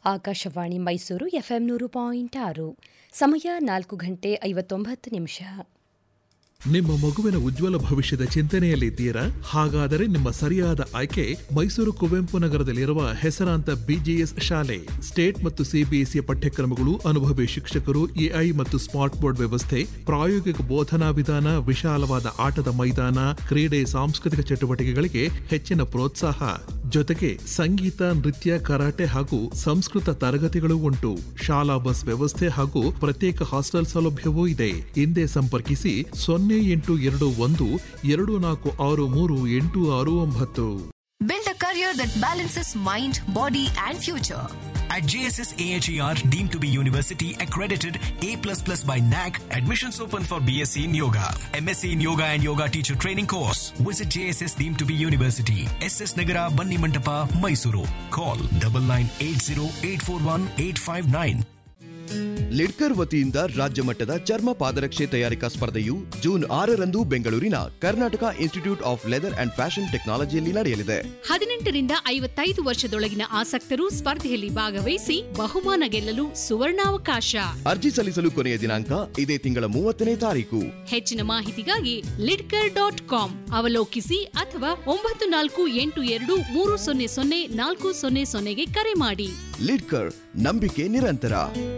Akashvani Mysuru FM ನೂರು point ಆರು ಸಮಯ ನಾಲ್ಕು ಗಂಟೆ ಐವತ್ತೊಂಬತ್ತು ನಿಮಿಷ ನಿಮ್ಮ ಮಗುವಿನ ಉಜ್ವಲ ಭವಿಷ್ಯದ ಚಿಂತನೆಯಲ್ಲಿದ್ದೀರಾ ಹಾಗಾದರೆ ನಿಮ್ಮ ಸರಿಯಾದ ಆಯ್ಕೆ ಮೈಸೂರು ಕುವೆಂಪು ನಗರದಲ್ಲಿರುವ ಹೆಸರಾಂತ ಬಿಜಿಎಸ್ ಶಾಲೆ ಸ್ಟೇಟ್ ಮತ್ತು ಸಿಬಿಎಸ್ಇ ಪಠ್ಯಕ್ರಮಗಳು ಅನುಭವಿ ಶಿಕ್ಷಕರು ಎಐ ಮತ್ತು ಸ್ಮಾರ್ಟ್ ಬೋರ್ಡ್ ವ್ಯವಸ್ಥೆ ಪ್ರಾಯೋಗಿಕ ಬೋಧನಾ ವಿಧಾನ ವಿಶಾಲವಾದ ಆಟದ ಮೈದಾನ ಕ್ರೀಡೆ ಸಾಂಸ್ಕೃತಿಕ ಚಟುವಟಿಕೆಗಳಿಗೆ ಹೆಚ್ಚಿನ ಪ್ರೋತ್ಸಾಹ ಜೊತೆಗೆ ಸಂಗೀತ ನೃತ್ಯ ಕರಾಟೆ ಹಾಗೂ ಸಂಸ್ಕೃತ ತರಗತಿಗಳು ಉಂಟು ಶಾಲಾ ಬಸ್ ವ್ಯವಸ್ಥೆ ಹಾಗೂ ಪ್ರತ್ಯೇಕ ಹಾಸ್ಟೆಲ್ ಸೌಲಭ್ಯವೂ ಇದೆ ಹಿಂದೆ ಸಂಪರ್ಕಿಸಿ ಸೊನ್ನೆ ಎಂಟು ಎರಡು ಒಂದು ಎರಡು ನಾಲ್ಕು ಆರು ಮೂರು ಎಂಟು ಆರು ಒಂಬತ್ತು Build a career that balances mind, body, and future. At JSS AHER, deemed to be university accredited A++ by NAC, admissions open for BSc in Yoga, MSc in Yoga and Yoga Teacher Training course. Visit JSS deemed to be university, SS Nagara, Banni Mantapa, Mysuru. Call 9980841859. Lidkar ವತಿಯಿಂದ ರಾಜ್ಯ ಮಟ್ಟದ ಚರ್ಮ ಪಾದರಕ್ಷೆ ತಯಾರಿಕಾ ಸ್ಪರ್ಧೆಯು June ಆರರಂದು ಬೆಂಗಳೂರಿನ Karnataka institute of leather and fashion ಟೆಕ್ನಾಲಜಿಯಲ್ಲಿ ನಡೆಯಲಿದೆ ಹದಿನೆಂಟರಿಂದ ಐವತ್ತೈದು ವರ್ಷದೊಳಗಿನ ಆಸಕ್ತರು ಸ್ಪರ್ಧೆಯಲ್ಲಿ ಭಾಗವಹಿಸಿ ಬಹುಮಾನ ಗೆಲ್ಲಲು ಸುವರ್ಣಾವಕಾಶ ಅರ್ಜಿ ಸಲ್ಲಿಸಲು ಕೊನೆಯ ದಿನಾಂಕ ಇದೇ ತಿಂಗಳ ಮೂವತ್ತನೇ ತಾರೀಕು ಹೆಚ್ಚಿನ ಮಾಹಿತಿಗಾಗಿ ಲಿಡ್ಕರ್ ಡಾಟ್ ಕಾಮ್ ಅವಲೋಕಿಸಿ ಅಥವಾ ಒಂಬತ್ತು ನಾಲ್ಕು ಎಂಟು ಎರಡು ಮೂರು ಸೊನ್ನೆ ಸೊನ್ನೆ ನಾಲ್ಕು ಸೊನ್ನೆ ಸೊನ್ನೆಗೆ ಕರೆ ಮಾಡಿ ಲಿಡ್ಕರ್ ನಂಬಿಕೆ ನಿರಂತರ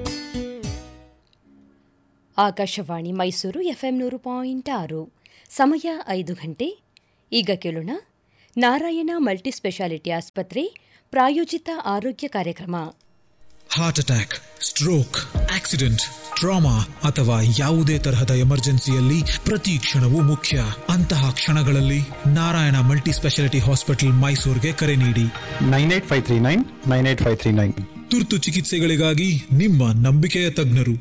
ಆಕಾಶವಾಣಿ ಮೈಸೂರು ಎಫ್ಎಂ ನೂರು ಪಾಯಿಂಟ್ ಆರು ಸಮಯ ಐದು ಗಂಟೆ ಈಗ ಕೇಳೋಣ ನಾರಾಯಣ ಮಲ್ಟಿ ಸ್ಪೆಷಾಲಿಟಿ ಆಸ್ಪತ್ರೆ ಪ್ರಾಯೋಜಿತ ಆರೋಗ್ಯ ಕಾರ್ಯಕ್ರಮ heart attack stroke accident trauma ಅಥವಾ ಯಾವುದೇ ತರಹದ ಎಮರ್ಜೆನ್ಸಿಯಲ್ಲಿ ಪ್ರತಿ ಕ್ಷಣವೂ ಮುಖ್ಯ ಅಂತಹ ಕ್ಷಣಗಳಲ್ಲಿ ನಾರಾಯಣ ಮಲ್ಟಿ ಸ್ಪೆಷಾಲಿಟಿ ಹಾಸ್ಪಿಟಲ್ ಮೈಸೂರಿಗೆ ಕರೆ ನೀಡಿ nine eight five three nine nine eight five three nine ತುರ್ತು ಚಿಕಿತ್ಸೆಗಳಿಗಾಗಿ ನಿಮ್ಮ ನಂಬಿಕೆಯ ತಜ್ಞರು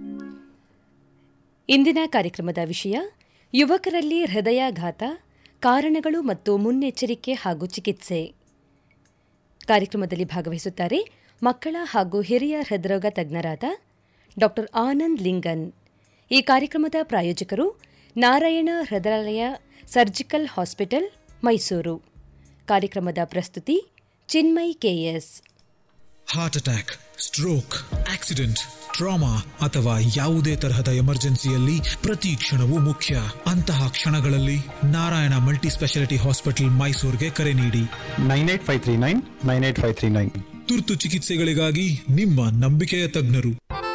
ಇಂದಿನ ಕಾರ್ಯಕ್ರಮದ ವಿಷಯ ಯುವಕರಲ್ಲಿ ಹೃದಯಾಘಾತ ಕಾರಣಗಳು ಮತ್ತು ಮುನ್ನೆಚ್ಚರಿಕೆ ಹಾಗೂ ಚಿಕಿತ್ಸೆ ಕಾರ್ಯಕ್ರಮದಲ್ಲಿ ಭಾಗವಹಿಸುತ್ತಾರೆ ಮಕ್ಕಳ ಹಾಗೂ ಹಿರಿಯ ಹೃದ್ರೋಗ ತಜ್ಞರಾದ ಡಾ ಆನಂದ್ ಲಿಂಗನ್ ಈ ಕಾರ್ಯಕ್ರಮದ ಪ್ರಾಯೋಜಕರು ನಾರಾಯಣ ಹೃದಯಾಲಯ ಸರ್ಜಿಕಲ್ ಹಾಸ್ಪಿಟಲ್ ಮೈಸೂರು ಕಾರ್ಯಕ್ರಮದ ಪ್ರಸ್ತುತಿ Chinmay KS heart attack stroke accident trauma ಅಥವಾ ಯಾವುದೇ ತರಹದ ಎಮರ್ಜೆನ್ಸಿಯಲ್ಲಿ ಪ್ರತಿ ಕ್ಷಣವೂ ಮುಖ್ಯ ಅಂತಹ ಕ್ಷಣಗಳಲ್ಲಿ ನಾರಾಯಣ ಮಲ್ಟಿ ಸ್ಪೆಷಾಲಿಟಿ ಹಾಸ್ಪಿಟಲ್ ಮೈಸೂರಿಗೆ ಕರೆ ನೀಡಿ nine eight five three nine nine eight five three nine ತುರ್ತು ಚಿಕಿತ್ಸೆಗಳಿಗಾಗಿ ನಿಮ್ಮ ನಂಬಿಕೆಯ ತಜ್ಞರು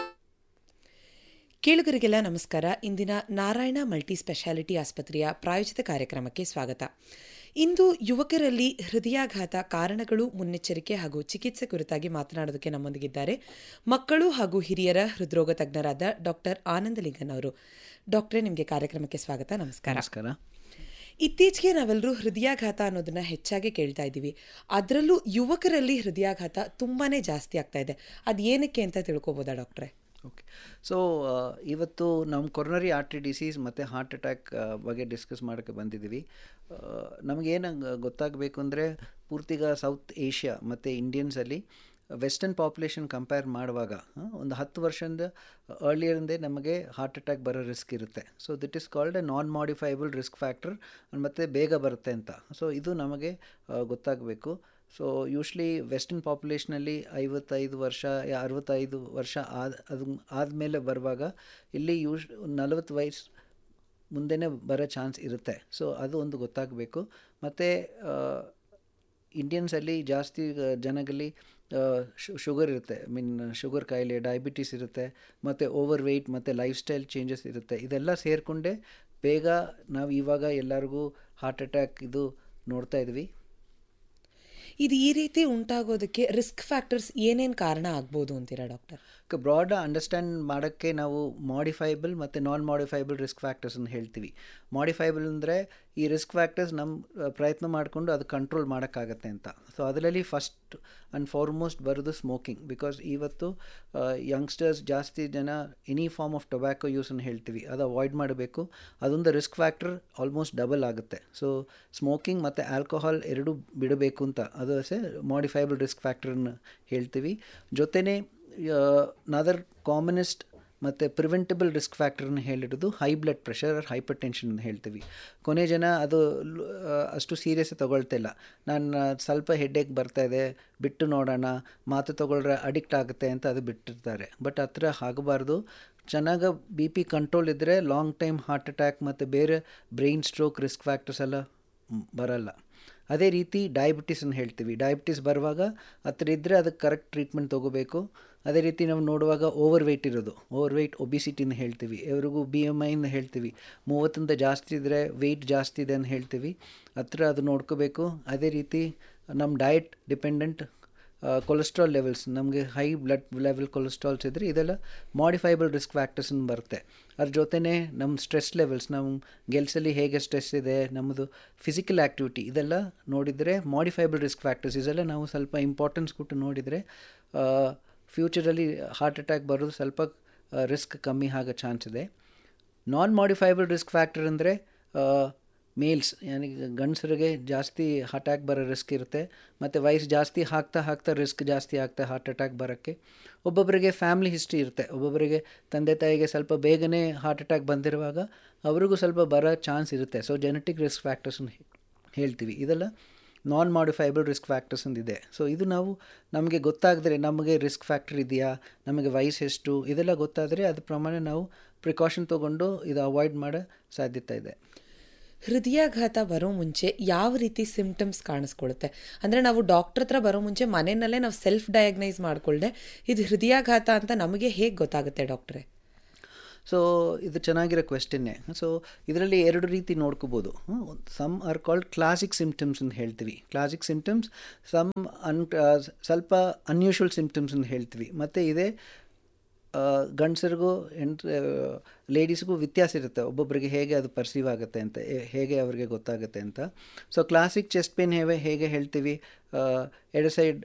ಕೇಳುಗರಿಗೆಲ್ಲ ನಮಸ್ಕಾರ ಇಂದಿನ ನಾರಾಯಣ ಮಲ್ಟಿ ಸ್ಪೆಷಾಲಿಟಿ ಆಸ್ಪತ್ರೆಯ ಪ್ರಾಯೋಜಿತ ಕಾರ್ಯಕ್ರಮಕ್ಕೆ ಸ್ವಾಗತ ಇಂದು ಯುವಕರಲ್ಲಿ ಹೃದಯಾಘಾತ ಕಾರಣಗಳು ಮುನ್ನೆಚ್ಚರಿಕೆ ಹಾಗೂ ಚಿಕಿತ್ಸೆ ಕುರಿತಾಗಿ ಮಾತನಾಡೋದಕ್ಕೆ ನಮ್ಮೊಂದಿಗಿದ್ದಾರೆ ಮಕ್ಕಳು ಹಾಗೂ ಹಿರಿಯರ ಹೃದ್ರೋಗ ತಜ್ಞರಾದ ಡಾಕ್ಟರ್ ಆನಂದಲಿಂಗನ್ ಅವರು ಡಾಕ್ಟ್ರೇ ನಿಮಗೆ ಕಾರ್ಯಕ್ರಮಕ್ಕೆ ಸ್ವಾಗತ ನಮಸ್ಕಾರ ನಮಸ್ಕಾರ ಇತ್ತೀಚೆಗೆ ನಾವೆಲ್ಲರೂ ಹೃದಯಾಘಾತ ಅನ್ನೋದನ್ನ ಹೆಚ್ಚಾಗಿ ಕೇಳ್ತಾ ಇದ್ದೀವಿ ಅದರಲ್ಲೂ ಯುವಕರಲ್ಲಿ ಹೃದಯಾಘಾತ ತುಂಬಾನೇ ಜಾಸ್ತಿ ಆಗ್ತಾ ಇದೆ ಅದು ಏನಕ್ಕೆ ಅಂತ ತಿಳ್ಕೊಬೋದಾ ಡಾಕ್ಟ್ರೆ ಓಕೆ ಸೊ ಇವತ್ತು ನಮ್ಮ ಕೊರೋನರಿ ಆರ್ಟ್ರಿ ಡಿಸೀಸ್ ಮತ್ತು ಹಾರ್ಟ್ ಅಟ್ಯಾಕ್ ಬಗ್ಗೆ ಡಿಸ್ಕಸ್ ಮಾಡೋಕ್ಕೆ ಬಂದಿದ್ದೀವಿ ನಮಗೇನು ಗೊತ್ತಾಗಬೇಕು ಅಂದರೆ ಪೂರ್ತಿಗ ಸೌತ್ ಏಷ್ಯಾ ಮತ್ತು ಇಂಡಿಯನ್ಸಲ್ಲಿ ವೆಸ್ಟರ್ನ್ ಪಾಪ್ಯುಲೇಷನ್ ಕಂಪೇರ್ ಮಾಡುವಾಗ ಒಂದು ಹತ್ತು ವರ್ಷದಿಂದ ಅರ್ಲಿಯರಿಂದೇ ನಮಗೆ ಹಾರ್ಟ್ ಅಟ್ಯಾಕ್ ಬರೋ ರಿಸ್ಕ್ ಇರುತ್ತೆ so that is called a non modifiable risk factor ಮತ್ತು ಬೇಗ ಬರುತ್ತೆ ಅಂತ ಸೊ ಇದು ನಮಗೆ ಗೊತ್ತಾಗಬೇಕು ಸೊ ಯೂಶ್ಲಿ ವೆಸ್ಟರ್ನ್ ಪಾಪ್ಯುಲೇಷನಲ್ಲಿ ಐವತ್ತೈದು ವರ್ಷ ಅರವತ್ತೈದು ವರ್ಷ ಆದ ಅದು ಆದಮೇಲೆ ಬರುವಾಗ ಇಲ್ಲಿ ಯೂಶ್ ನಲವತ್ತು ವಯಸ್ಸು ಮುಂದೆನೇ ಬರೋ ಚಾನ್ಸ್ ಇರುತ್ತೆ ಸೊ ಅದು ಒಂದು ಗೊತ್ತಾಗಬೇಕು ಮತ್ತು ಇಂಡಿಯನ್ಸಲ್ಲಿ ಜಾಸ್ತಿ ಜನಗಳಲ್ಲಿ ಶುಗರ್ ಇರುತ್ತೆ ಐ ಮೀನ್ ಶುಗರ್ ಕಾಯಿಲೆ ಡಯಾಬಿಟೀಸ್ ಇರುತ್ತೆ ಮತ್ತು ಓವರ್ ವೆಯ್ಟ್ ಮತ್ತು ಲೈಫ್ ಸ್ಟೈಲ್ ಚೇಂಜಸ್ ಇರುತ್ತೆ ಇದೆಲ್ಲ ಸೇರಿಕೊಂಡೆ ಬೇಗ ನಾವು ಇವಾಗ ಎಲ್ಲರಿಗೂ ಹಾರ್ಟ್ ಅಟ್ಯಾಕ್ ಇದು ನೋಡ್ತಾ ಇದ್ವಿ ಇದು ಈ ರೀತಿ ಉಂಟಾಗೋದಕ್ಕೆ ರಿಸ್ಕ್ ಫ್ಯಾಕ್ಟರ್ಸ್ ಏನೇನು ಕಾರಣ ಆಗ್ಬೋದು ಅಂತೀರಾ ಡಾಕ್ಟರ್ ಬ್ರಾಡ್ ಅಂಡರ್ಸ್ಟ್ಯಾಂಡ್ ಮಾಡೋಕ್ಕೆ ನಾವು ಮಾಡಿಫೈಬಲ್ ಮತ್ತು ನಾನ್ ಮಾಡಿಫೈಬಲ್ ರಿಸ್ಕ್ ಫ್ಯಾಕ್ಟರ್ಸ್ ಅಂತ ಹೇಳ್ತೀವಿ ಮಾಡಿಫೈಬಲ್ ಅಂದರೆ ಈ ರಿಸ್ಕ್ ಫ್ಯಾಕ್ಟರ್ಸ್ ನಮ್ಮ ಪ್ರಯತ್ನ ಮಾಡಿಕೊಂಡು ಅದು ಕಂಟ್ರೋಲ್ ಮಾಡೋಕ್ಕಾಗತ್ತೆ ಅಂತ ಸೊ ಅದರಲ್ಲಿ ಫಸ್ಟ್ ಆ್ಯಂಡ್ ಫಾರ್ಮೋಸ್ಟ್ ಬರೋದು ಸ್ಮೋಕಿಂಗ್ ಬಿಕಾಸ್ ಇವತ್ತು ಯಂಗ್ಸ್ಟರ್ಸ್ ಜಾಸ್ತಿ ಜನ ಎನಿ ಫಾರ್ಮ್ ಆಫ್ ಟೊಬ್ಯಾಕೊ ಯೂಸನ್ನು ಹೇಳ್ತೀವಿ ಅದು ಅವಾಯ್ಡ್ ಮಾಡಬೇಕು ಅದೊಂದು ರಿಸ್ಕ್ ಫ್ಯಾಕ್ಟರ್ ಆಲ್ಮೋಸ್ಟ್ ಡಬಲ್ ಆಗುತ್ತೆ ಸೊ ಸ್ಮೋಕಿಂಗ್ ಮತ್ತು ಆಲ್ಕೋಹಾಲ್ ಎರಡೂ ಬಿಡಬೇಕು ಅಂತ ಅದು ಸೆ ಮಾಡಿಫೈಬಲ್ ರಿಸ್ಕ್ ಫ್ಯಾಕ್ಟರ್ನ ಹೇಳ್ತೀವಿ ಜೊತೆನೇ ನದರ್ ಕಾಮನೆಸ್ಟ್ ಮತ್ತು ಪ್ರಿವೆಂಟಬಲ್ ರಿಸ್ಕ್ ಫ್ಯಾಕ್ಟರ್ನ ಹೇಳಿರೋದು high blood pressure or hypertension ಅಂತ ಹೇಳ್ತೀವಿ ಕೊನೆ ಜನ ಅದು ಲ್- ಆ, ಅಷ್ಟು ಸೀರಿಯಸ್ ತಗೊಳ್ತಿಲ್ಲ ನಾನು ಸ್ವಲ್ಪ ಹೆಡ್ಡೇಕ್ ಬರ್ತಾ ಇದೆ ಬಿಟ್ಟು ನೋಡೋಣ ಮಾತು ತಗೊಳ್ರೆ ಅಡಿಕ್ಟ್ ಆಗುತ್ತೆ ಅಂತ ಅದು ಬಿಟ್ಟಿರ್ತಾರೆ ಬಟ್ ಆ ಥರ ಆಗಬಾರ್ದು ಚೆನ್ನಾಗಿ ಬಿ ಪಿ ಕಂಟ್ರೋಲ್ ಇದ್ದರೆ ಲಾಂಗ್ ಟೈಮ್ ಹಾರ್ಟ್ ಅಟ್ಯಾಕ್ ಮತ್ತು ಬೇರೆ ಬ್ರೈನ್ ಸ್ಟ್ರೋಕ್ ರಿಸ್ಕ್ ಫ್ಯಾಕ್ಟರ್ಸ್ ಎಲ್ಲ ಮ್, ಬರಲ್ಲ ಅದೇ ರೀತಿ ಡಯಾಬಿಟಿಸ್ ಅಂತ ಹೇಳ್ತೀವಿ ಡಯಾಬಿಟಿಸ್ ಬರುವಾಗ ಹತ್ರ ಇದ್ದರೆ ಅದಕ್ಕೆ ಕರೆಕ್ಟ್ ಟ್ರೀಟ್ಮೆಂಟ್ ತೊಗೋಬೇಕು ಅದೇ ರೀತಿ ನಾವು ನೋಡುವಾಗ ಓವರ್ ವೆಯ್ಟ್ ಇರೋದು ಓವರ್ ವೆಯ್ಟ್ ಒಬಿಸಿಟಿನ ಹೇಳ್ತೀವಿ ಎವ್ರಿಗೂ ಬಿ ಎಮ್ ಐನ ಹೇಳ್ತೀವಿ ಮೂವತ್ತಿಂದ ಜಾಸ್ತಿ ಇದ್ದರೆ ವೆಯ್ಟ್ ಜಾಸ್ತಿ ಇದೆ ಅಂತ ಹೇಳ್ತೀವಿ ಹತ್ರ ಅದು ನೋಡ್ಕೋಬೇಕು ಅದೇ ರೀತಿ ನಮ್ಮ ಡಯಟ್ ಡಿಪೆಂಡೆಂಟ್ ಕೊಲೆಸ್ಟ್ರಾಲ್ ಲೆವೆಲ್ಸ್ ನಮಗೆ ಹೈ ಬ್ಲಡ್ ಲೆವೆಲ್ ಕೊಲೆಸ್ಟ್ರಾಲ್ಸ್ ಇದ್ದರೆ ಇದೆಲ್ಲ ಮಾಡಿಫೈಬಲ್ ರಿಸ್ಕ್ ಫ್ಯಾಕ್ಟರ್ಸ್ ಬರುತ್ತೆ ಅದ್ರ ಜೊತೆನೇ ನಮ್ಮ ಸ್ಟ್ರೆಸ್ ಲೆವೆಲ್ಸ್ ನಮ್ಮ ಗೆಲ್ಸಲ್ಲಿ ಹೇಗೆ ಸ್ಟ್ರೆಸ್ ಇದೆ ನಮ್ಮದು ಫಿಸಿಕಲ್ ಆ್ಯಕ್ಟಿವಿಟಿ ಇದೆಲ್ಲ ನೋಡಿದರೆ ಮಾಡಿಫೈಬಲ್ ರಿಸ್ಕ್ ಫ್ಯಾಕ್ಟರ್ಸ್ ಇದೆಲ್ಲ ನಾವು ಸ್ವಲ್ಪ ಇಂಪಾರ್ಟೆನ್ಸ್ ಕೊಟ್ಟು ನೋಡಿದರೆ ಫ್ಯೂಚರಲ್ಲಿ ಹಾರ್ಟ್ ಅಟ್ಯಾಕ್ ಬರೋದು ಸ್ವಲ್ಪ ರಿಸ್ಕ್ ಕಮ್ಮಿ ಆಗೋ ಚಾನ್ಸ್ ಇದೆ ನಾನ್ ಮಾಡಿಫೈಬಲ್ ರಿಸ್ಕ್ ಫ್ಯಾಕ್ಟರ್ ಅಂದರೆ ಮೇಲ್ಸ್ ಯಾನಿ ಗಂಡಸರಿಗೆ ಜಾಸ್ತಿ ಅಟ್ಯಾಕ್ ಬರೋ ರಿಸ್ಕ್ ಇರುತ್ತೆ ಮತ್ತು ವಯಸ್ಸು ಜಾಸ್ತಿ ಆಗ್ತಾ ಆಗ್ತಾ ರಿಸ್ಕ್ ಜಾಸ್ತಿ ಆಗ್ತಾ ಹಾರ್ಟ್ ಅಟ್ಯಾಕ್ ಬರೋಕ್ಕೆ ಒಬ್ಬೊಬ್ಬರಿಗೆ ಫ್ಯಾಮ್ಲಿ ಹಿಸ್ಟ್ರಿ ಇರುತ್ತೆ ಒಬ್ಬೊಬ್ಬರಿಗೆ ತಂದೆ ತಾಯಿಗೆ ಸ್ವಲ್ಪ ಬೇಗನೆ ಹಾರ್ಟ್ ಅಟ್ಯಾಕ್ ಬಂದಿರುವಾಗ ಅವ್ರಿಗೂ ಸ್ವಲ್ಪ ಬರೋ ಚಾನ್ಸ್ ಇರುತ್ತೆ ಸೊ ಜೆನೆಟಿಕ್ ರಿಸ್ಕ್ ಫ್ಯಾಕ್ಟರ್ಸ್ ಹೇಳ್ತೀವಿ ಇದೆಲ್ಲ ನಾನ್ ಮಾಡಿಫೈಬಲ್ ರಿಸ್ಕ್ ಫ್ಯಾಕ್ಟರ್ಸ್ ಇದೆ ಸೊ ಇದು ನಾವು ನಮಗೆ ಗೊತ್ತಾದರೆ ನಮಗೆ ರಿಸ್ಕ್ ಫ್ಯಾಕ್ಟರ್ ಇದೆಯಾ ನಮಗೆ ವಯಸ್ಸು ಎಷ್ಟು ಇದೆಲ್ಲ ಗೊತ್ತಾದರೆ ಅದ್ರ ಪ್ರಮಾಣ ನಾವು ಪ್ರಿಕಾಷನ್ ತೊಗೊಂಡು ಇದು ಅವಾಯ್ಡ್ ಮಾಡೋ ಸಾಧ್ಯತೆ ಇದೆ ಹೃದಯಾಘಾತ ಬರೋ ಮುಂಚೆ ಯಾವ ರೀತಿ ಸಿಂಪ್ಟಮ್ಸ್ ಕಾಣಿಸ್ಕೊಳುತ್ತೆ ಅಂದರೆ ನಾವು ಡಾಕ್ಟರ್ ಹತ್ರ ಬರೋ ಮುಂಚೆ ಮನೆಯಲ್ಲೇ ನಾವು ಸೆಲ್ಫ್ ಡಯಾಗ್ನೈಸ್ ಮಾಡ್ಕೊಳ್ದೆ ಇದು ಹೃದಯಾಘಾತ ಅಂತ ನಮಗೆ ಹೇಗೆ ಗೊತ್ತಾಗುತ್ತೆ ಡಾಕ್ಟ್ರೆ ಸೊ ಇದು ಚೆನ್ನಾಗಿರೋ ಕ್ವೆಶ್ಚನ್ನೇ ಸೊ ಇದರಲ್ಲಿ ಎರಡು ರೀತಿ ನೋಡ್ಕೋಬೋದು some are called classic symptoms ಅಂತ ಹೇಳ್ತೀವಿ ಕ್ಲಾಸಿಕ್ ಸಿಮ್ಟಮ್ಸ್ ಸಮ್ ಅನ್ ಸ್ವಲ್ಪ ಅನ್ಯೂಶುವಲ್ ಸಿಮ್ಟಮ್ಸ್ ಅಂತ ಹೇಳ್ತೀವಿ ಮತ್ತು ಇದೇ ಗಂಡಸರಿಗೂ ಹೆಣ್ ಲೇಡೀಸ್ಗೂ ವ್ಯತ್ಯಾಸ ಇರುತ್ತೆ ಒಬ್ಬೊಬ್ಬರಿಗೆ ಹೇಗೆ ಅದು ಪರ್ಸೀವ್ ಆಗುತ್ತೆ ಅಂತ ಹೇ- ಹೇಗೆ ಅವ್ರಿಗೆ ಗೊತ್ತಾಗುತ್ತೆ ಅಂತ ಸೊ ಕ್ಲಾಸಿಕ್ ಚೆಸ್ಟ್ ಪೇನ್ ಹೇವೆ ಹೇಗೆ ಹೇಳ್ತೀವಿ ಎಡ ಸೈಡ್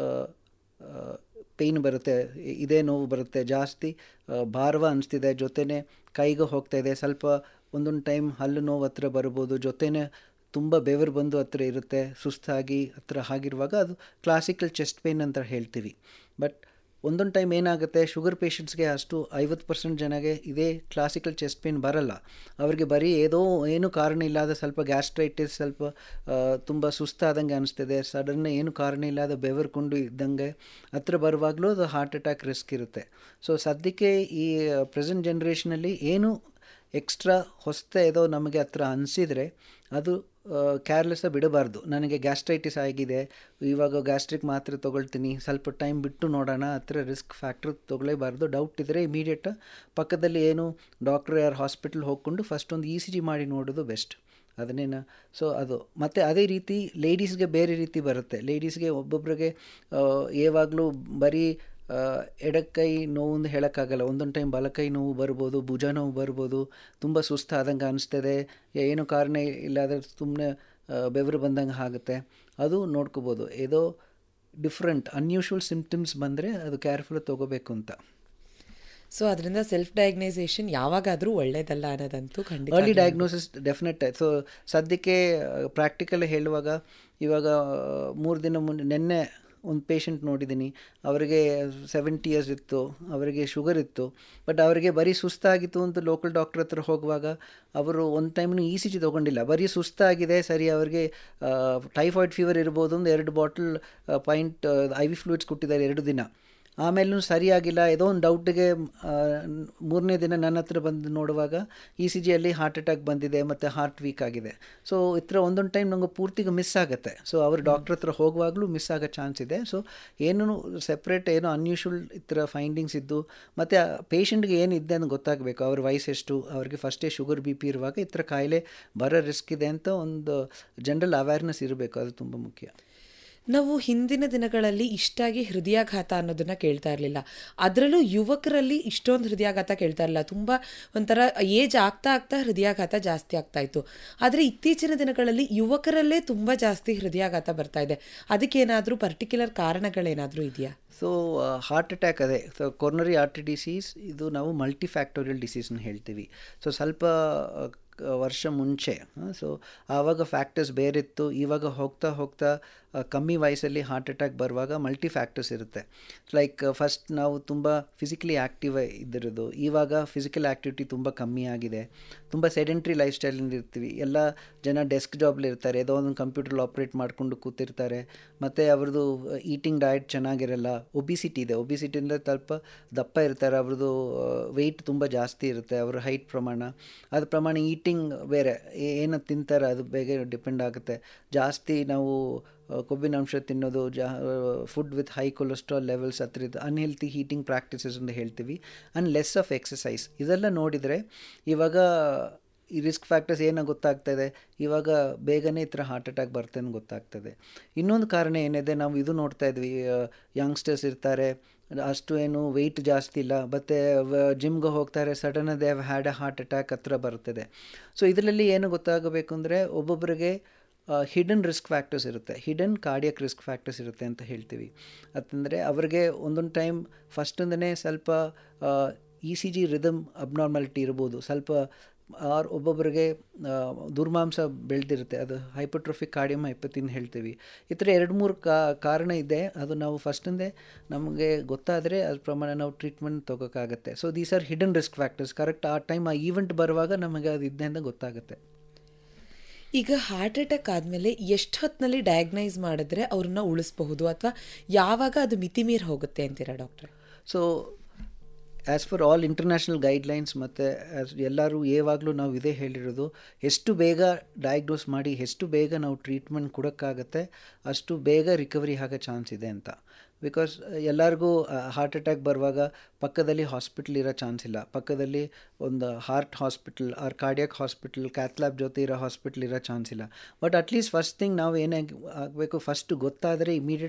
ಪೇಯ್ನ್ ಬರುತ್ತೆ ಇ- ಇದೇ ನೋವು ಬರುತ್ತೆ ಜಾಸ್ತಿ ಆ, ಭಾರವ ಅನಿಸ್ತಿದೆ ಜೊತೆನೇ ಕೈಗೆ ಹೋಗ್ತಾ ಇದೆ ಸ್ವಲ್ಪ ಒಂದೊಂದು ಟೈಮ್ ಹಲ್ಲು ನೋವು ಹತ್ರ ಬರ್ಬೋದು ಜೊತೆನೇ ತುಂಬ ಬೆವರು ಬಂದು ಹತ್ರ ಇರುತ್ತೆ ಸುಸ್ತಾಗಿ ಹತ್ರ ಆಗಿರುವಾಗ ಅದು ಕ್ಲಾಸಿಕಲ್ ಚೆಸ್ಟ್ ಪೇನ್ ಅಂತ ಹೇಳ್ತೀವಿ ಬಟ್ ಒಂದೊಂದು ಟೈಮ್ ಏನಾಗುತ್ತೆ ಶುಗರ್ ಪೇಷಂಟ್ಸ್ಗೆ ಅಷ್ಟು ಐವತ್ತು ಪರ್ಸೆಂಟ್ ಜನಗೆ ಇದೇ ಕ್ಲಾಸಿಕಲ್ ಚೆಸ್ಟ್ ಪೇನ್ ಬರಲ್ಲ ಅವರಿಗೆ ಬರೀ ಏನೋ ಏನು ಕಾರಣ ಇಲ್ಲದ ಸ್ವಲ್ಪ ಗ್ಯಾಸ್ಟ್ರೈಟಿಸ್ ಸ್ವಲ್ಪ ಆ, ತುಂಬ ಸುಸ್ತಾದಂಗೆ ಅನಿಸ್ತಿದೆ ಸಡನ್ ಏನು ಕಾರಣ ಇಲ್ಲದ ಬೆವರ್ಕೊಂಡು ಇದ್ದಂಗೆ ಹತ್ರ ಬರುವಾಗಲೂ ಅದು ಹಾರ್ಟ್ ಅಟ್ಯಾಕ್ ರಿಸ್ಕ್ ಇರುತ್ತೆ ಸೊ ಸದ್ಯಕ್ಕೆ ಈ ಪ್ರೆಸೆಂಟ್ ಜನ್ರೇಷನಲ್ಲಿ ಏನು ಎಕ್ಸ್ಟ್ರಾ ಹೊಸ್ತ ಏದೋ ನಮಗೆ ಹತ್ರ ಅನಿಸಿದರೆ ಅದು ಕೇರ್ಲೆಸ್ಸ ಬಿಡಬಾರ್ದು ನನಗೆ ಗ್ಯಾಸ್ಟ್ರೈಟಿಸ್ ಆಗಿದೆ ಇವಾಗ ಗ್ಯಾಸ್ಟ್ರಿಕ್ ಮಾತ್ರೆ ತೊಗೊಳ್ತೀನಿ ಸ್ವಲ್ಪ ಟೈಮ್ ಬಿಟ್ಟು ನೋಡೋಣ ಹತ್ರ ರಿಸ್ಕ್ ಫ್ಯಾಕ್ಟ್ರ್ ತೊಗೊಳ್ಳೇಬಾರ್ದು ಡೌಟ್ ಇದ್ದರೆ ಇಮಿಡಿಯೇಟ್ ಪಕ್ಕದಲ್ಲಿ ಏನು ಡಾಕ್ಟ್ರ್ ಯಾರು ಹಾಸ್ಪಿಟ್ಲ್ ಹೋಗ್ಕೊಂಡು ಫಸ್ಟ್ ಒಂದು ಇ ಸಿ ಜಿ ಮಾಡಿ ನೋಡೋದು ಬೆಸ್ಟ್ ಅದನ್ನೇನ ಸೊ ಅದು ಮತ್ತು ಅದೇ ರೀತಿ ಲೇಡೀಸ್ಗೆ ಬೇರೆ ರೀತಿ ಬರುತ್ತೆ ಲೇಡೀಸ್ಗೆ ಒಬ್ಬೊಬ್ಬರಿಗೆ ಯಾವಾಗಲೂ ಬರೀ ಆ, ಎಡಕ್ಕೈ ನೋವು ಅಂತ ಹೇಳೋಕ್ಕಾಗಲ್ಲ ಒಂದೊಂದು ಟೈಮ್ ಬಲಕೈ ನೋವು ಬರ್ಬೋದು ಭುಜ ನೋವು ಬರ್ಬೋದು ತುಂಬ ಸುಸ್ತಾದಂಗೆ ಅನಿಸ್ತದೆ ಏನೋ ಕಾರಣ ಇಲ್ಲಾದ್ರೆ ಸುಮ್ಮನೆ ಬೆವರು ಬಂದಂಗೆ ಆಗುತ್ತೆ ಅದು ನೋಡ್ಕೋಬೋದು ಏದೋ ಡಿಫ್ರೆಂಟ್ ಅನ್ಯೂಶುವಲ್ ಸಿಮ್ಟಮ್ಸ್ ಬಂದರೆ ಅದು ಕೇರ್ಫುಲ್ ತೊಗೋಬೇಕು ಅಂತ ಸೊ ಅದರಿಂದ ಸೆಲ್ಫ್ ಡಯಾಗ್ನೈಸೇಷನ್ ಯಾವಾಗಾದರೂ ಒಳ್ಳೇದಲ್ಲ ಅನ್ನೋದಂತೂ ಖಂಡಿತ ಅರ್ಲಿ ಡಯಾಗ್ನೋಸಿಸ್ ಡೆಫಿನೆಟ್ ಸೊ ಸದ್ಯಕ್ಕೆ ಪ್ರಾಕ್ಟಿಕಲ್ ಹೇಳುವಾಗ ಇವಾಗ ಮೂರು ದಿನ ಮುನ್ನ ನಿನ್ನೆ ಒಂದು ಪೇಷಂಟ್ ನೋಡಿದ್ದೀನಿ ಅವರಿಗೆ ಸೆವೆಂಟಿ ಇಯರ್ಸ್ ಇತ್ತು ಅವರಿಗೆ ಶುಗರ್ ಇತ್ತು ಬಟ್ ಅವರಿಗೆ ಬರೀ ಸುಸ್ತಾಗಿತ್ತು ಅಂತ ಲೋಕಲ್ ಡಾಕ್ಟ್ರ್ ಹತ್ರ ಹೋಗುವಾಗ ಅವರು ಒಂದು ಟೈಮ್ನು ಇ ಸಿ ಜಿ ತೊಗೊಂಡಿಲ್ಲ ಬರೀ ಸುಸ್ತಾಗಿದೆ ಸರಿ ಅವರಿಗೆ ಟೈಫಾಯ್ಡ್ ಫೀವರ್ ಇರ್ಬೋದು ಒಂದು ಎರಡು bottle point I V fluids ಕೊಟ್ಟಿದ್ದಾರೆ ಎರಡು ದಿನ ಆಮೇಲೂ ಸರಿಯಾಗಿಲ್ಲ ಏನೋ ಒಂದು ಡೌಟ್ಗೆ ಮೂರನೇ ದಿನ ನನ್ನ ಹತ್ರ ಬಂದು ನೋಡುವಾಗ ಇ ಸಿ ಜಿಯಲ್ಲಿ ಹಾರ್ಟ್ ಅಟ್ಯಾಕ್ ಬಂದಿದೆ ಮತ್ತು ಹಾರ್ಟ್ ವೀಕ್ ಆಗಿದೆ ಸೊ ಈ ಥರ ಒಂದೊಂದು ಟೈಮ್ ನಂಗೆ ಪೂರ್ತಿಗೆ ಮಿಸ್ ಆಗುತ್ತೆ ಸೊ ಅವ್ರ ಡಾಕ್ಟ್ರ್ ಹತ್ರ ಹೋಗುವಾಗಲೂ ಮಿಸ್ ಆಗೋ ಚಾನ್ಸ್ ಇದೆ ಸೊ ಏನೂ ಸೆಪ್ರೇಟ್ ಏನೋ ಅನ್ಯೂಶುವಲ್ ಈ ಥರ ಫೈಂಡಿಂಗ್ಸ್ ಇದ್ದು ಮತ್ತು ಪೇಷಂಟ್ಗೆ ಏನಿದೆ ಅಂತ ಗೊತ್ತಾಗಬೇಕು ಅವ್ರ ವಯಸ್ಸೆಷ್ಟು ಅವ್ರಿಗೆ ಫಸ್ಟೇ ಶುಗರ್ ಬಿ ಪಿ ಇರುವಾಗ ಈ ಥರ ಕಾಯಿಲೆ ಬರೋ ರಿಸ್ಕ್ ಇದೆ ಅಂತ ಒಂದು ಜನರಲ್ ಅವೇರ್ನೆಸ್ ಇರಬೇಕು ಅದು ತುಂಬ ಮುಖ್ಯ ನಾವು ಹಿಂದಿನ ದಿನಗಳಲ್ಲಿ ಇಷ್ಟಾಗಿ ಹೃದಯಾಘಾತ ಅನ್ನೋದನ್ನ ಕೇಳ್ತಾ ಇರಲಿಲ್ಲ ಅದರಲ್ಲೂ ಯುವಕರಲ್ಲಿ ಇಷ್ಟೊಂದು ಹೃದಯಾಘಾತ ಕೇಳ್ತಾ ಇರಲಿಲ್ಲ ತುಂಬ ಒಂಥರ ಏಜ್ ಆಗ್ತಾ ಆಗ್ತಾ ಹೃದಯಾಘಾತ ಜಾಸ್ತಿ ಆಗ್ತಾ ಇತ್ತು ಆದರೆ ಇತ್ತೀಚಿನ ದಿನಗಳಲ್ಲಿ ಯುವಕರಲ್ಲೇ ತುಂಬ ಜಾಸ್ತಿ ಹೃದಯಾಘಾತ ಬರ್ತಾ ಇದೆ ಅದಕ್ಕೇನಾದರೂ ಪರ್ಟಿಕ್ಯುಲರ್ ಕಾರಣಗಳೇನಾದರೂ ಇದೆಯಾ ಸೊ ಹಾರ್ಟ್ ಅಟ್ಯಾಕ್ ಅದೇ ಸೊ ಕೊರ್ನರಿ ಆರ್ಟಿ ಡಿಸೀಸ್ ಇದು ನಾವು ಮಲ್ಟಿ ಫ್ಯಾಕ್ಟೋರಿಯಲ್ ಡಿಸೀಸ್ನ ಹೇಳ್ತೀವಿ ಸೊ ಸ್ವಲ್ಪ ಆ, ಕ- ವರ್ಷ ಮುಂಚೆ ಸೊ ಆವಾಗ ಫ್ಯಾಕ್ಟರ್ಸ್ ಬೇರೆ ಇತ್ತು ಇವಾಗ ಹೋಗ್ತಾ ಹೋಗ್ತಾ ಕಮ್ಮಿ ವಯಸ್ಸಲ್ಲಿ ಹಾರ್ಟ್ ಅಟ್ಯಾಕ್ ಬರುವಾಗ ಮಲ್ಟಿ ಫ್ಯಾಕ್ಟರ್ಸ್ ಇರುತ್ತೆ ಲೈಕ್ ಫಸ್ಟ್ ನಾವು ತುಂಬ ಫಿಸಿಕಲಿ ಆ್ಯಕ್ಟಿವ್ ಇದ್ದಿರೋದು ಇವಾಗ ಫಿಸಿಕಲ್ ಆ್ಯಕ್ಟಿವಿಟಿ ತುಂಬ ಕಮ್ಮಿ ಆಗಿದೆ ತುಂಬ ಸೆಡೆಂಟ್ರಿ ಲೈಫ್ ಸ್ಟೈಲಿಂದ ಇರ್ತೀವಿ ಎಲ್ಲ ಜನ ಡೆಸ್ಕ್ ಜಾಬ್ಲಿ ಇರ್ತಾರೆ ಏನೋ ಒಂದು ಕಂಪ್ಯೂಟರ್ ಆಪ್ರೇಟ್ ಮಾಡಿಕೊಂಡು ಕೂತಿರ್ತಾರೆ ಮತ್ತು ಅವ್ರದ್ದು ಈಟಿಂಗ್ ಡಯಟ್ ಚೆನ್ನಾಗಿರಲ್ಲ ಒಬಿಸಿಟಿ ಇದೆ ಒಬಿಸಿಟಿಯಿಂದ ಸ್ವಲ್ಪ ದಪ್ಪ ಇರ್ತಾರೆ ಅವ್ರದ್ದು ವೆಯ್ಟ್ ತುಂಬ ಜಾಸ್ತಿ ಇರುತ್ತೆ ಅವ್ರ ಹೈಟ್ ಪ್ರಮಾಣ ಅದ್ರ ಪ್ರಮಾಣ ಈಟಿಂಗ್ ಬೇರೆ ಏನು ತಿಂತಾರೆ ಅದು ಬೇಗ ಡಿಪೆಂಡ್ ಆಗುತ್ತೆ ಜಾಸ್ತಿ ನಾವು ಕೊಬ್ಬಿನಾಂಶ ತಿನ್ನೋದು ಜಾ food with high cholesterol levels ಹತ್ರ ಇದು ಅನ್ಹೆಲ್ತಿ ಹೀಟಿಂಗ್ ಪ್ರಾಕ್ಟೀಸಸ್ ಅಂತ ಹೇಳ್ತೀವಿ ಆ್ಯಂಡ್ ಲೆಸ್ ಆಫ್ ಎಕ್ಸಸೈಸ್ ಇದೆಲ್ಲ ನೋಡಿದರೆ ಇವಾಗ ಈ ರಿಸ್ಕ್ ಫ್ಯಾಕ್ಟರ್ಸ್ ಏನೋ ಗೊತ್ತಾಗ್ತದೆ ಇವಾಗ ಬೇಗನೆ ಈ ಥರ ಹಾರ್ಟ್ ಅಟ್ಯಾಕ್ ಬರ್ತದೆ ಅಂತ ಗೊತ್ತಾಗ್ತದೆ ಇನ್ನೊಂದು ಕಾರಣ ಏನಿದೆ ನಾವು ಇದು ನೋಡ್ತಾ ಇದ್ವಿ ಯಂಗ್ಸ್ಟರ್ಸ್ ಇರ್ತಾರೆ ಅಷ್ಟು ಏನು ವೆಯ್ಟ್ ಜಾಸ್ತಿ ಇಲ್ಲ ಮತ್ತು ಜಿಮ್ಗೆ ಹೋಗ್ತಾರೆ sudden they have had a heart attack ಹತ್ರ ಬರ್ತದೆ ಸೊ ಇದರಲ್ಲಿ ಏನು ಗೊತ್ತಾಗಬೇಕು ಅಂದರೆ ಒಬ್ಬೊಬ್ಬರಿಗೆ ಹಿಡನ್ ರಿಸ್ಕ್ ಫ್ಯಾಕ್ಟರ್ಸ್ ಇರುತ್ತೆ ಹಿಡನ್ ಕಾರ್ಡಿಯಕ್ ರಿಸ್ಕ್ ಫ್ಯಾಕ್ಟರ್ಸ್ ಇರುತ್ತೆ ಅಂತ ಹೇಳ್ತೀವಿ ಅಂತಂದರೆ ಅವ್ರಿಗೆ ಒಂದೊಂದು ಟೈಮ್ ಫಸ್ಟಿಂದನೇ ಸ್ವಲ್ಪ E C G rhythm abnormality ಇರ್ಬೋದು ಸ್ವಲ್ಪ ಆರ್ ಒಬ್ಬೊಬ್ಬರಿಗೆ ದುರ್ಮಾಂಸ ಬೆಳೆದಿರುತ್ತೆ ಅದು ಹೈಪೋಟ್ರೋಫಿಕ್ ಕಾರ್ಡಿಯಮ್ ಹೈಪತಿನ್ ಹೇಳ್ತೀವಿ ಈ ಥರ ಎರಡು ಮೂರು ಕಾರಣ ಇದೆ ಅದು ನಾವು ಫಸ್ಟಿಂದೇ ನಮಗೆ ಗೊತ್ತಾದರೆ ಅದ್ರ ಪ್ರಮಾಣ ನಾವು ಟ್ರೀಟ್ಮೆಂಟ್ ತೊಗೋಕ್ಕಾಗತ್ತೆ so these are hidden risk factors correct ಆ ಟೈಮ್ ಆ ಈವೆಂಟ್ ಬರುವಾಗ ನಮಗೆ ಅದು ಇದೆ ಅಂತ ಗೊತ್ತಾಗುತ್ತೆ ಈಗ ಹಾರ್ಟ್ ಅಟ್ಯಾಕ್ ಆದಮೇಲೆ ಎಷ್ಟು ಹೊತ್ತಿನಲ್ಲಿ ಡಯಾಗ್ನೈಸ್ ಮಾಡಿದ್ರೆ ಅವ್ರನ್ನ ಉಳಿಸಬಹುದು ಅಥವಾ ಯಾವಾಗ ಅದು ಮಿತಿ ಮೀರಿ ಹೋಗುತ್ತೆ ಅಂತೀರಾ ಡಾಕ್ಟ್ರೆ so as far all international guidelines ಮತ್ತು ಎಲ್ಲರೂ ಯಾವಾಗಲೂ ನಾವು ಇದೇ ಹೇಳಿರೋದು ಎಷ್ಟು ಬೇಗ ಡಯಾಗ್ನೋಸ್ ಮಾಡಿ ಎಷ್ಟು ಬೇಗ ನಾವು ಟ್ರೀಟ್ಮೆಂಟ್ ಕೊಡೋಕ್ಕಾಗತ್ತೆ ಅಷ್ಟು ಬೇಗ ರಿಕವರಿ ಆಗೋ ಚಾನ್ಸ್ ಇದೆ ಅಂತ ಬಿಕಾಸ್ ಎಲ್ಲರಿಗೂ ಹಾರ್ಟ್ ಅಟ್ಯಾಕ್ ಬರುವಾಗ ಪಕ್ಕದಲ್ಲಿ ಹಾಸ್ಪಿಟ್ಲ್ ಇರೋ ಚಾನ್ಸ್ ಇಲ್ಲ ಪಕ್ಕದಲ್ಲಿ ಒಂದು heart hospital or cardiac hospital cath lab ಜೊತೆ ಇರೋ ಹಾಸ್ಪಿಟ್ಲ್ ಇರೋ ಚಾನ್ಸ್ ಇಲ್ಲ ಬಟ್ ಅಟ್ಲೀಸ್ಟ್ ಫಸ್ಟ್ ಥಿಂಗ್ ನಾವು ಏನೇ ಆಗಬೇಕು ಫಸ್ಟ್ ಗೊತ್ತಾದರೆ ಇಮಿಡಿಯೇಟ್